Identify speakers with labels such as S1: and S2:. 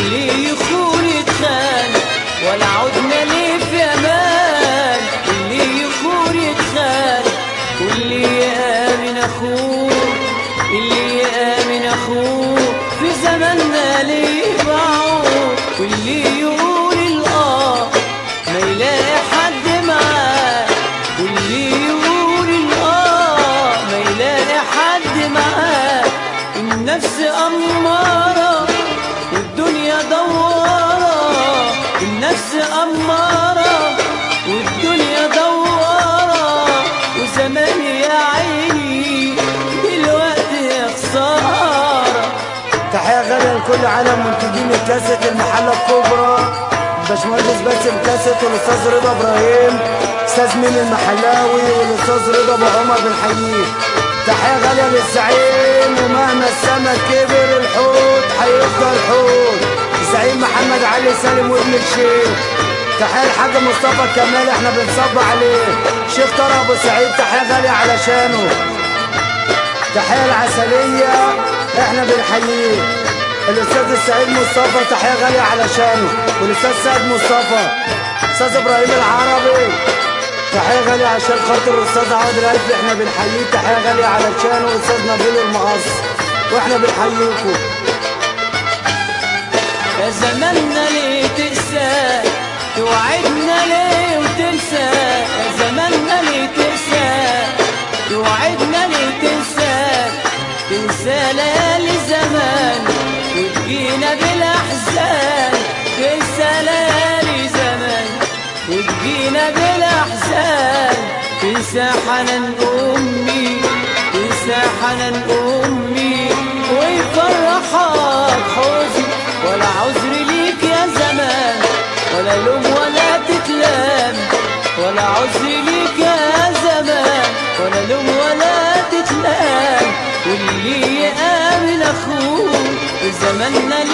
S1: واللي يخون يتخان ولا عدنا ليه في امان اللي يخون يتخان واللي يامن اخوه اللي يامن اخوه في زماننا ليه باعوه واللي يقول الاه ما يلاقي حد معاه واللي يقول الاه ما يلاقي حد معاه النفس أمارة والدنيا دوارة النفس أمارة والدنيا دوارة وزمان يا عيني دلوقتي يا خسارة
S2: تحية غالية لكل عالم منتجين الكاسة المحلة الكبرى باشمهندس باسم كاسة والأستاذ رضا إبراهيم أستاذ مين المحلاوي والأستاذ رضا أبو عمر بنحييه تحية غالية للزعيم ومهما السما كبر الحوت هيفضل حوت الزعيم محمد علي سالم وابن الشيخ تحية الحاج مصطفى كمال احنا بنصب عليه شيخ طارق ابو سعيد تحية غالية علشانه تحية العسلية احنا بنحييه الاستاذ السعيد مصطفى تحية غالية علشانه والاستاذ سعد مصطفى استاذ ابراهيم العربي تحية غالية عشان خاطر الاستاذ عوض الالفي احنا بنحييه تحية غالية علشانه والاستاذ نبيل المقص واحنا بنحييكم
S1: يا زماننا ليه تقسى توعدنا ليه وتنسى يا زماننا ليه تقسى توعدنا ليه تنسى تنسى ليالي زمان وتجينا بالاحزان تنسى ليالي زمان وتجينا بالاحزان تنسى حنان امي تنسى حنان امي ويفرحك حزن ولا عذر ليك يا زمان ولا لوم ولا تتلام ولا عذر ليك يا زمان ولا لوم ولا تتلام واللي يآمن أخوه زماننا